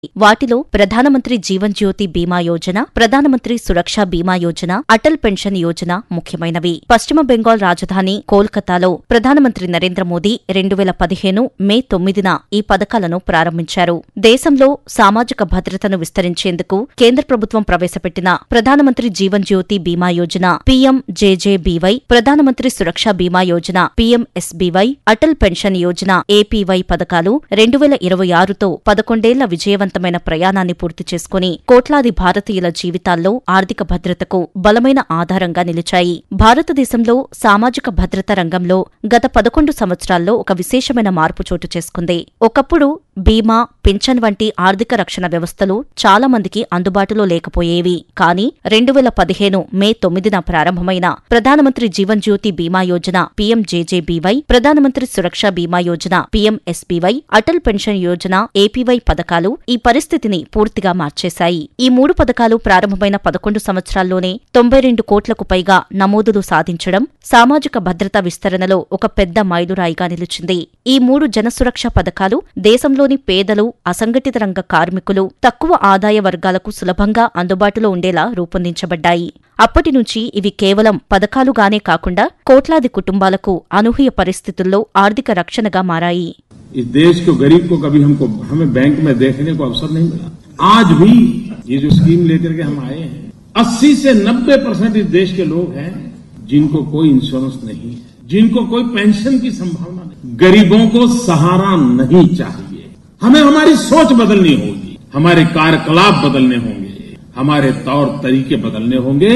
వాటిలో ప్రధానమంత్రి జీవన్ జ్యోతి బీమా యోజన ప్రధానమంత్రి సురక్ష బీమా యోజన అటల్ పెన్షన్ యోజన ముఖ్యమైనవి పశ్చిమ బెంగాల్ రాజధాని కోల్కతాలో ప్రధానమంత్రి నరేంద్ర మోదీ రెండు వేల పదిహేను మే తొమ్మిదిన ఈ పథకాలను ప్రారంభించారు దేశంలో సామాజిక భద్రతను విస్తరించేందుకు కేంద్ర ప్రభుత్వం ప్రవేశపెట్టిన ప్రధానమంత్రి జీవన్ జ్యోతి బీమా Yojana పీఎంజేజేబీవై Pradhan Mantri Suraksha Bima Yojana PMSBY Atal pension Yojana APY పథకాలు రెండు వేల ఇరవై ఆరుతో పదకొండేళ్ల విజయవంతమైన ప్రయాణాన్ని పూర్తి చేసుకుని కోట్లాది భారతీయుల జీవితాల్లో ఆర్థిక భద్రతకు బలమైన ఆధారంగా నిలిచాయి భారతదేశంలో సామాజిక భద్రత రంగంలో గత పదకొండు సంవత్సరాల్లో ఒక విశేషమైన మార్పు చోటు చేసుకుంది ఒకప్పుడు బీమా పింఛన్ వంటి ఆర్థిక రక్షణ వ్యవస్థలు చాలా మందికి అందుబాటులో లేకపోయేవి కానీ రెండు వేల పదిహేను మే తొమ్మిదిన ప్రారంభమైన ప్రధానమంత్రి జీవన్ జ్యోతి బీమా Yojana పీఎంజేజేబీవై Pradhan Mantri Suraksha Bima Yojana PMSBY Atal pension Yojana APY పథకాలు ఈ పరిస్థితిని పూర్తిగా మార్చేశాయి ఈ మూడు పథకాలు ప్రారంభమైన పదకొండు సంవత్సరాల్లోనే తొంభై రెండు కోట్లకు పైగా నమోదులు సాధించడం సామాజిక భద్రత విస్తరణలో ఒక పెద్ద మైలురాయిగా నిలిచింది ఈ మూడు జనసురక్ష పథకాలు దేశంలోని పేదలు అసంఘటిత రంగ కార్మికులు తక్కువ ఆదాయ వర్గాలకు సులభంగా అందుబాటులో ఉండేలా రూపొందించబడ్డాయి అప్పటి నుంచి ఇవి కేవలం పథకాలుగానే కాకుండా కోట్లాది కుటుంబాలకు అనూహ్య పరిస్థితుల్లో ఆర్థిక రక్షణగా మారాయి इस देश के गरीब को कभी हमको हमें बैंक में देखने को अवसर नहीं मिला आज भी ये जो स्कीम लेकर के हम आए हैं 80 से 90 परसेंट इस देश के लोग हैं जिनको कोई इंश्योरेंस नहीं है जिनको कोई पेंशन की संभावना नहीं गरीबों को सहारा नहीं चाहिए हमें हमारी सोच बदलनी होगी हमारे कार्यकलाप बदलने होंगे हमारे तौर तरीके बदलने होंगे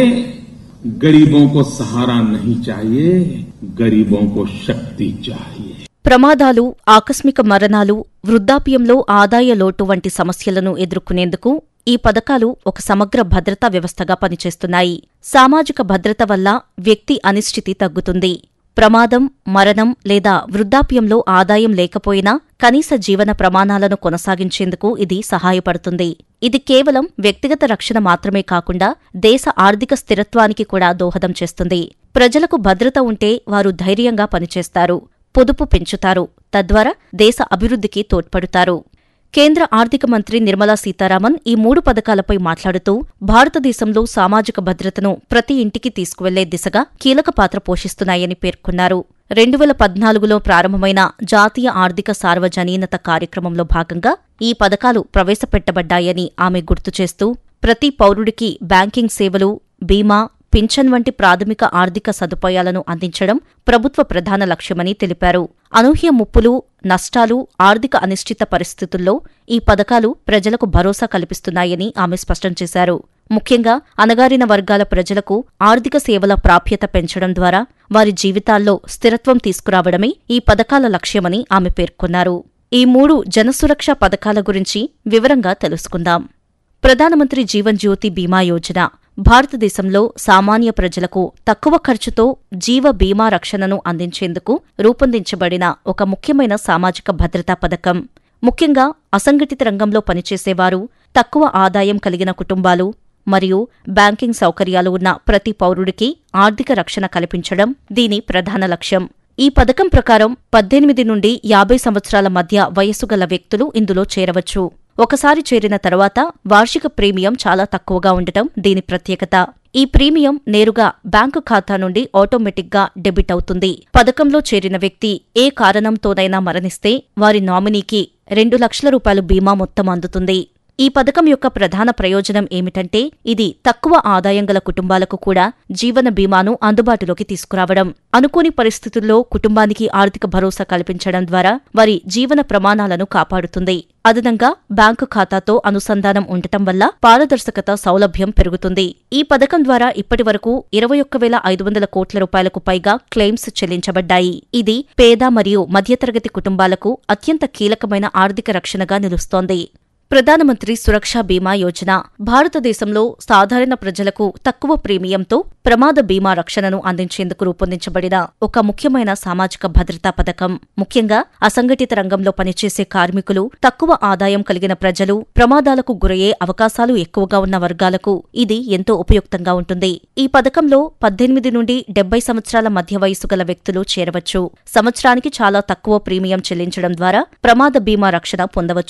गरीबों को सहारा नहीं चाहिए गरीबों को शक्ति चाहिए ప్రమాదాలు ఆకస్మిక మరణాలు వృద్ధాప్యంలో ఆదాయ లోటు వంటి సమస్యలను ఎదుర్కొనేందుకు ఈ పథకాలు ఒక సమగ్ర భద్రతా వ్యవస్థగా పనిచేస్తున్నాయి సామాజిక భద్రత వల్ల వ్యక్తి అనిశ్చితి తగ్గుతుంది ప్రమాదం మరణం లేదా వృద్ధాప్యంలో ఆదాయం లేకపోయినా కనీస జీవన ప్రమాణాలను కొనసాగించేందుకు ఇది సహాయపడుతుంది ఇది కేవలం వ్యక్తిగత రక్షణ మాత్రమే కాకుండా దేశ ఆర్థిక స్థిరత్వానికి కూడా దోహదం చేస్తుంది ప్రజలకు భద్రత ఉంటే వారు ధైర్యంగా పనిచేస్తారు పొదుపు పెంచుతారు తద్వారా దేశ అభివృద్ధికి తోడ్పడుతారు కేంద్ర ఆర్థిక మంత్రి నిర్మలా సీతారామన్ ఈ మూడు పథకాలపై మాట్లాడుతూ భారతదేశంలో సామాజిక భద్రతను ప్రతి ఇంటికి తీసుకువెళ్లే దిశగా కీలక పాత్ర పోషిస్తున్నాయని పేర్కొన్నారు రెండు వేల పద్నాలుగులో ప్రారంభమైన జాతీయ ఆర్థిక సార్వజనీనత కార్యక్రమంలో భాగంగా ఈ పథకాలు ప్రవేశపెట్టబడ్డాయని ఆమె గుర్తు చేస్తూ ప్రతి పౌరుడికి బ్యాంకింగ్ సేవలు బీమా పింఛన్ వంటి ప్రాథమిక ఆర్థిక సదుపాయాలను అందించడం ప్రభుత్వ ప్రధాన లక్ష్యమని తెలిపారు అనూహ్య ముప్పులు నష్టాలు ఆర్థిక అనిశ్చిత పరిస్థితుల్లో ఈ పథకాలు ప్రజలకు భరోసా కల్పిస్తున్నాయని ఆమె స్పష్టం చేశారు ముఖ్యంగా అణగారిన వర్గాల ప్రజలకు ఆర్థిక సేవల ప్రాప్యత పెంచడం ద్వారా వారి జీవితాల్లో స్థిరత్వం తీసుకురావడమే ఈ పథకాల లక్ష్యమని ఆమె పేర్కొన్నారు ఈ మూడు జనసురక్ష పథకాల గురించి వివరంగా తెలుసుకుందాం ప్రధానమంత్రి జీవన్ జ్యోతి బీమా యోజన భారతదేశంలో సామాన్య ప్రజలకు తక్కువ ఖర్చుతో జీవ బీమా రక్షణను అందించేందుకు రూపొందించబడిన ఒక ముఖ్యమైన సామాజిక భద్రతా పథకం ముఖ్యంగా అసంఘటిత రంగంలో పనిచేసేవారు తక్కువ ఆదాయం కలిగిన కుటుంబాలు మరియు బ్యాంకింగ్ సౌకర్యాలు ఉన్న ప్రతి పౌరుడికి ఆర్థిక రక్షణ కల్పించడం దీని ప్రధాన లక్ష్యం ఈ పథకం ప్రకారం పద్దెనిమిది నుండి యాభై సంవత్సరాల మధ్య వయస్సు గల వ్యక్తులు ఇందులో చేరవచ్చు ఒకసారి చేరిన తర్వాత వార్షిక ప్రీమియం చాలా తక్కువగా ఉండటం దీని ప్రత్యేకత ఈ ప్రీమియం నేరుగా బ్యాంకు ఖాతా నుండి ఆటోమేటిక్గా డెబిట్ అవుతుంది పథకంలో చేరిన వ్యక్తి ఏ కారణంతోనైనా మరణిస్తే వారి నామినీకి రెండు లక్షల రూపాయలు బీమా మొత్తం అందుతుంది ఈ పథకం యొక్క ప్రధాన ప్రయోజనం ఏమిటంటే ఇది తక్కువ ఆదాయం గల కుటుంబాలకు కూడా జీవన బీమాను అందుబాటులోకి తీసుకురావడం అనుకోని పరిస్థితుల్లో కుటుంబానికి ఆర్థిక భరోసా కల్పించడం ద్వారా వారి జీవన ప్రమాణాలను కాపాడుతుంది అదనంగా బ్యాంకు ఖాతాతో అనుసంధానం ఉండటం వల్ల పారదర్శకత సౌలభ్యం పెరుగుతుంది ఈ పథకం ద్వారా ఇప్పటి వరకు ఇరవై ఒక్క వేల ఐదు వందల కోట్ల రూపాయలకు పైగా క్లెయిమ్స్ చెల్లించబడ్డాయి ఇది పేద మరియు మధ్యతరగతి కుటుంబాలకు అత్యంత కీలకమైన ఆర్థిక రక్షణగా నిలుస్తోంది ప్రధానమంత్రి సురక్ష బీమా యోజన భారతదేశంలో సాధారణ ప్రజలకు తక్కువ ప్రీమియంతో ప్రమాద బీమా రక్షణను అందించేందుకు రూపొందించబడిన ఒక ముఖ్యమైన సామాజిక భద్రతా పథకం ముఖ్యంగా అసంఘటిత రంగంలో పనిచేసే కార్మికులు తక్కువ ఆదాయం కలిగిన ప్రజలు ప్రమాదాలకు గురయ్యే అవకాశాలు ఎక్కువగా ఉన్న వర్గాలకు ఇది ఎంతో ఉపయుక్తంగా ఉంటుంది ఈ పథకంలో పద్దెనిమిది నుండి డెబ్బై సంవత్సరాల మధ్య వయసు గల వ్యక్తులు చేరవచ్చు సంవత్సరానికి చాలా తక్కువ ప్రీమియం చెల్లించడం ద్వారా ప్రమాద బీమా రక్షణ పొందవచ్చు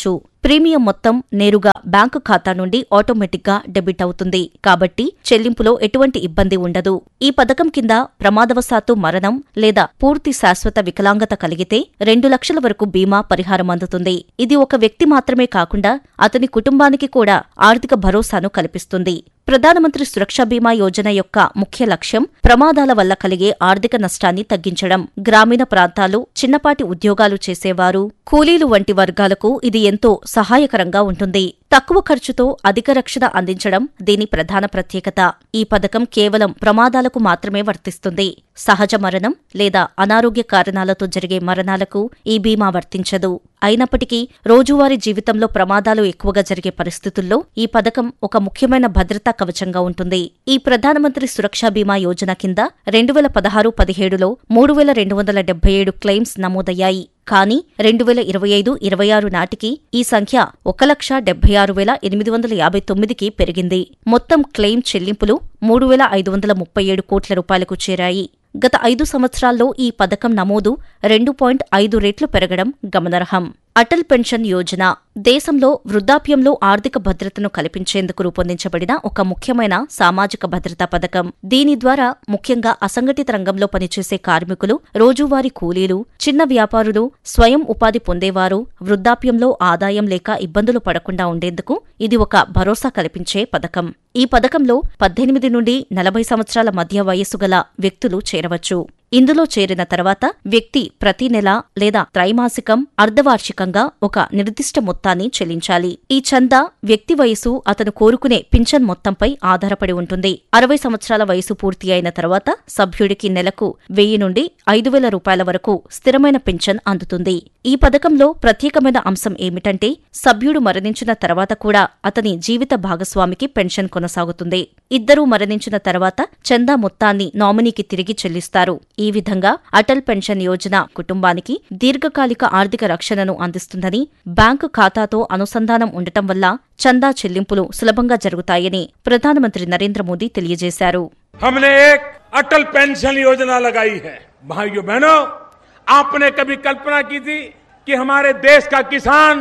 ప్రీమియం మొత్తం నేరుగా బ్యాంకు ఖాతా నుండి ఆటోమేటిక్గా డెబిట్ అవుతుంది కాబట్టి చెల్లింపులో ఎటువంటి ఇబ్బంది ఉండదు ఈ పథకం కింద ప్రమాదవశాత్తు మరణం లేదా పూర్తి శాశ్వత వికలాంగత కలిగితే రెండు లక్షల వరకు బీమా పరిహారం అందుతుంది ఇది ఒక వ్యక్తి మాత్రమే కాకుండా అతని కుటుంబానికి కూడా ఆర్థిక భరోసాను కల్పిస్తుంది ప్రధానమంత్రి సురక్ష బీమా యోజన యొక్క ముఖ్య లక్ష్యం ప్రమాదాల వల్ల కలిగే ఆర్థిక నష్టాన్ని తగ్గించడం గ్రామీణ ప్రాంతాలు చిన్నపాటి ఉద్యోగాలు చేసేవారు కూలీలు వంటి వర్గాలకు ఇది ఎంతో సహాయకరంగా ఉంటుంది తక్కువ ఖర్చుతో అధిక రక్షణ అందించడం దీని ప్రధాన ప్రత్యేకత ఈ పథకం కేవలం ప్రమాదాలకు మాత్రమే వర్తిస్తుంది సహజ మరణం లేదా అనారోగ్య కారణాలతో జరిగే మరణాలకు ఈ బీమా వర్తించదు అయినప్పటికీ రోజువారీ జీవితంలో ప్రమాదాలు ఎక్కువగా జరిగే పరిస్థితుల్లో ఈ పథకం ఒక ముఖ్యమైన భద్రతా కవచంగా ఉంటుంది ఈ ప్రధానమంత్రి సురక్షా బీమా యోజన కింద రెండు వేల పదహారు పదిహేడులో మూడు వేల రెండు వందల డెబ్బై ఏడు క్లెయిమ్స్ నమోదయ్యాయి కానీ రెండు వేల ఇరవై ఐదు ఇరవై ఆరు నాటికి ఈ సంఖ్య ఒక లక్ష డెబ్బై ఆరు వేల ఎనిమిది వందల యాభై తొమ్మిదికి పెరిగింది మొత్తం క్లెయిమ్ చెల్లింపులు మూడు వేల ఐదు వందల ముప్పై ఏడు కోట్ల రూపాయలకు చేరాయి గత ఐదు సంవత్సరాల్లో ఈ పథకం నమోదు రెండు పాయింట్ ఐదు రెట్లు పెరగడం గమనార్హం అటల్ పెన్షన్ యోజన దేశంలో వృద్ధాప్యంలో ఆర్థిక భద్రతను కల్పించేందుకు రూపొందించబడిన ఒక ముఖ్యమైన సామాజిక భద్రతా పథకం దీని ద్వారా ముఖ్యంగా అసంఘటిత రంగంలో పనిచేసే కార్మికులు రోజువారీ కూలీలు చిన్న వ్యాపారులు స్వయం ఉపాధి పొందేవారు వృద్ధాప్యంలో ఆదాయం లేక ఇబ్బందులు పడకుండా ఉండేందుకు ఇది ఒక భరోసా కల్పించే పథకం ఈ పథకంలో పద్దెనిమిది నుండి నలభై సంవత్సరాల మధ్య వయస్సు గల వ్యక్తులు చేరవచ్చు ఇందులో చేరిన తర్వాత వ్యక్తి ప్రతి నెల లేదా త్రైమాసికం అర్ధవార్షికంగా ఒక నిర్దిష్ట మొత్తాన్ని చెల్లించాలి ఈ చందా వ్యక్తి వయసు అతను కోరుకునే పింఛన్ మొత్తంపై ఆధారపడి ఉంటుంది అరవై సంవత్సరాల వయసు పూర్తి అయిన తర్వాత సభ్యుడికి నెలకు వెయ్యి నుండి ఐదు వేల రూపాయల వరకు స్థిరమైన పింఛన్ అందుతుంది ఈ పథకంలో ప్రత్యేకమైన అంశం ఏమిటంటే సభ్యుడు మరణించిన తర్వాత కూడా అతని జీవిత భాగస్వామికి పెన్షన్ కొనసాగుతుంది ఇద్దరూ మరణించిన తర్వాత చందా మొత్తాన్ని నామినీకి తిరిగి చెల్లిస్తారు ఈ విధంగా అటల్ పెన్షన్ యోజన కుటుంబానికి దీర్ఘకాలిక ఆర్థిక రక్షణను అందిస్తుందని బ్యాంకు ఖాతాతో అనుసంధానం ఉండటం వల్ల చందా చెల్లింపులు సులభంగా జరుగుతాయని ప్రధానమంత్రి నరేంద్ర మోదీ తెలియజేశారు हमने एक अटल पेंशन योजना लगाई है भाइयों बहनों आपने कभी कल्पना की थी कि हमारे देश का किसान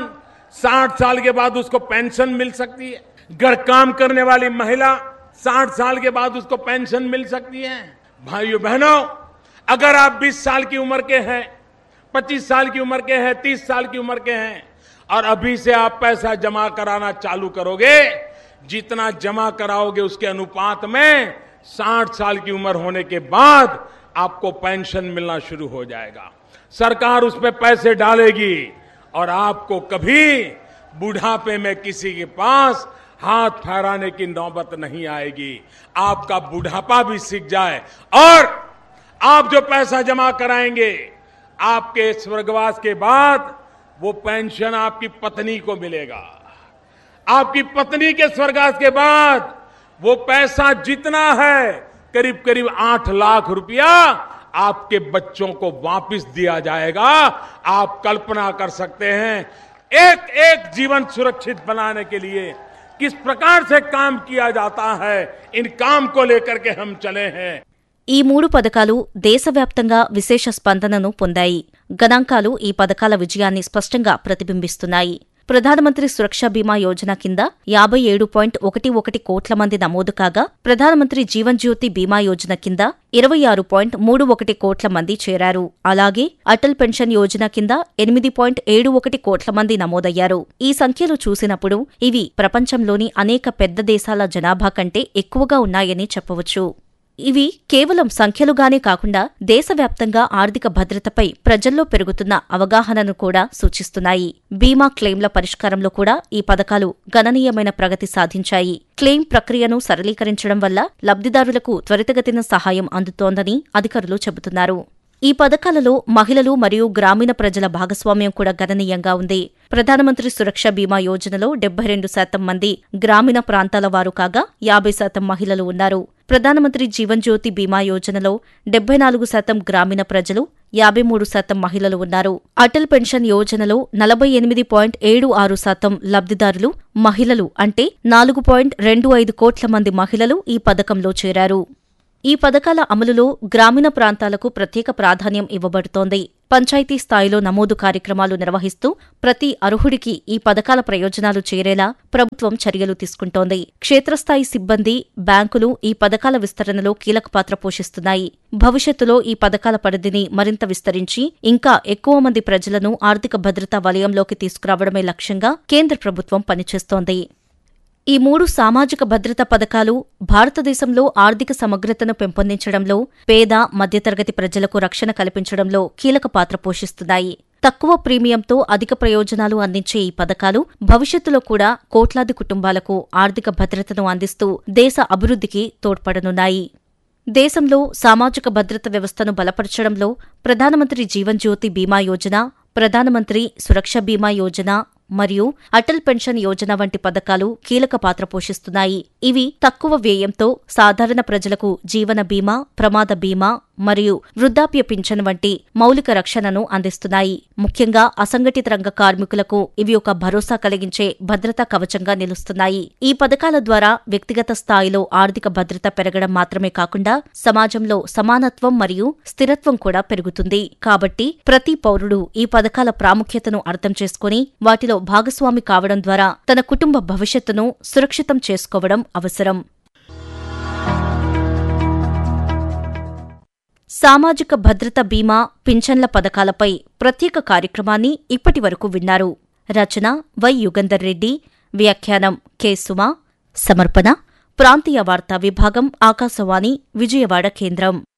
60 साल के बाद उसको पेंशन मिल सकती है घर काम करने वाली महिला 60 साल के बाद उसको पेंशन मिल सकती है भाइयों बहनों अगर आप 20 साल की उम्र के हैं 25 साल की उम्र के हैं 30 साल की उम्र के हैं और अभी से आप पैसा जमा कराना चालू करोगे जितना जमा कराओगे उसके अनुपात में 60 साल की उम्र होने के बाद आपको पेंशन मिलना शुरू हो जाएगा सरकार उसमें पैसे डालेगी और आपको कभी बुढ़ापे में किसी के पास हाथ फहराने की नौबत नहीं आएगी आपका बुढ़ापा भी सीख जाए और आप जो पैसा जमा कराएंगे आपके स्वर्गवास के बाद वो पेंशन आपकी पत्नी को मिलेगा आपकी पत्नी के स्वर्गवास के बाद वो पैसा जितना है करीब करीब आठ लाख रुपया आपके बच्चों को वापस दिया जाएगा आप कल्पना कर सकते हैं एक एक जीवन सुरक्षित बनाने के लिए किस प्रकार से काम किया जाता है इन काम को लेकर के हम चले हैं ఈ మూడు పథకాలు దేశవ్యాప్తంగా విశేష స్పందనను పొందాయి గణాంకాలు ఈ పథకాల విజయాన్ని స్పష్టంగా ప్రతిబింబిస్తున్నాయి ప్రధానమంత్రి సురక్ష బీమా యోజన కింద యాభై ఏడు పాయింట్ ఒకటి ఒకటి కోట్ల మంది నమోదు కాగా ప్రధానమంత్రి జీవన్ జ్యోతి బీమా యోజన కింద ఇరవై ఆరు పాయింట్ మూడు ఒకటి కోట్ల మంది చేరారు అలాగే అటల్ పెన్షన్ యోజన కింద ఎనిమిది పాయింట్ ఏడు ఒకటి కోట్ల మంది నమోదయ్యారు ఈ సంఖ్యలు చూసినప్పుడు ఇవి ప్రపంచంలోని అనేక పెద్ద దేశాల జనాభా కంటే ఎక్కువగా ఉన్నాయని చెప్పవచ్చు ఇవి కేవలం సంఖ్యలుగానే కాకుండా దేశవ్యాప్తంగా ఆర్థిక భద్రతపై ప్రజల్లో పెరుగుతున్న అవగాహనను కూడా సూచిస్తున్నాయి బీమా క్లెయిమ్ల పరిష్కారంలో కూడా ఈ పథకాలు గణనీయమైన ప్రగతి సాధించాయి క్లెయిమ్ ప్రక్రియను సరళీకరించడం వల్ల లబ్ధిదారులకు త్వరితగతిన సహాయం అందుతోందని అధికారులు చెబుతున్నారు ఈ పథకాలలో మహిళలు మరియు గ్రామీణ ప్రజల భాగస్వామ్యం కూడా గణనీయంగా ఉంది ప్రధానమంత్రి సురక్ష బీమా యోజనలో డెబ్బై రెండు శాతం మంది గ్రామీణ ప్రాంతాల వారు కాగా యాభై శాతం మహిళలు ఉన్నారు ప్రధానమంత్రి జీవన్ జ్యోతి బీమా యోజనలో డెబ్బై నాలుగు శాతం గ్రామీణ ప్రజలు యాభై మూడు శాతం మహిళలు ఉన్నారు అటల్ పెన్షన్ యోజనలో నలభై ఎనిమిది పాయింట్ ఏడు ఆరు శాతం లబ్ధిదారులు మహిళలు అంటే నాలుగు పాయింట్ రెండు ఐదు కోట్ల మంది మహిళలు ఈ పథకంలో చేరారు ఈ పథకాల అమలులో గ్రామీణ ప్రాంతాలకు ప్రత్యేక ప్రాధాన్యం ఇవ్వబడుతోంది పంచాయతీ స్థాయిలో నమోదు కార్యక్రమాలు నిర్వహిస్తూ ప్రతి అర్హుడికి ఈ పథకాల ప్రయోజనాలు చేరేలా ప్రభుత్వం చర్యలు తీసుకుంటోంది క్షేత్రస్థాయి సిబ్బంది బ్యాంకులు ఈ పథకాల విస్తరణలో కీలక పాత్ర పోషిస్తున్నాయి భవిష్యత్తులో ఈ పథకాల పరిధిని మరింత విస్తరించి ఇంకా ఎక్కువ మంది ప్రజలను ఆర్థిక భద్రతా వలయంలోకి తీసుకురావడమే లక్ష్యంగా కేంద్ర ప్రభుత్వం పనిచేస్తోంది ఈ మూడు సామాజిక భద్రతా పథకాలు భారతదేశంలో ఆర్థిక సమగ్రతను పెంపొందించడంలో పేద మధ్యతరగతి ప్రజలకు రక్షణ కల్పించడంలో కీలక పాత్ర పోషిస్తున్నాయి తక్కువ ప్రీమియంతో అధిక ప్రయోజనాలు అందించే ఈ పథకాలు భవిష్యత్తులో కూడా కోట్లాది కుటుంబాలకు ఆర్థిక భద్రతను అందిస్తూ దేశ అభివృద్ధికి తోడ్పడనున్నాయి దేశంలో సామాజిక భద్రత వ్యవస్థను బలపరచడంలో ప్రధానమంత్రి జీవన్ జ్యోతి బీమా యోజన ప్రధానమంత్రి సురక్ష బీమా యోజన మరియు అటల్ పెన్షన్ యోజన వంటి పథకాలు కీలక పాత్ర పోషిస్తున్నాయి ఇవి తక్కువ వ్యయంతో సాధారణ ప్రజలకు జీవన బీమా ప్రమాద బీమా మరియు వృద్ధాప్య పింఛన్ వంటి మౌలిక రక్షణను అందిస్తున్నాయి ముఖ్యంగా అసంఘటిత రంగ కార్మికులకు ఇవి ఒక భరోసా కలిగించే భద్రతా కవచంగా నిలుస్తున్నాయి ఈ పథకాల ద్వారా వ్యక్తిగత స్థాయిలో ఆర్థిక భద్రత పెరగడం మాత్రమే కాకుండా సమాజంలో సమానత్వం మరియు స్థిరత్వం కూడా పెరుగుతుంది కాబట్టి ప్రతి పౌరుడు ఈ పథకాల ప్రాముఖ్యతను అర్థం చేసుకుని వాటిలో భాగస్వామి కావడం ద్వారా తన కుటుంబ భవిష్యత్తును సురక్షితం చేసుకోవడం అవసరం సామాజిక భద్రత బీమా పింఛన్ల పథకాలపై ప్రత్యేక కార్యక్రమాన్ని ఇప్పటి వరకు విన్నారు రచన వై యుగంధర్ రెడ్డి వ్యాఖ్యానం కె సుమా సమర్పణ ప్రాంతీయ వార్తా విభాగం ఆకాశవాణి విజయవాడ కేంద్రం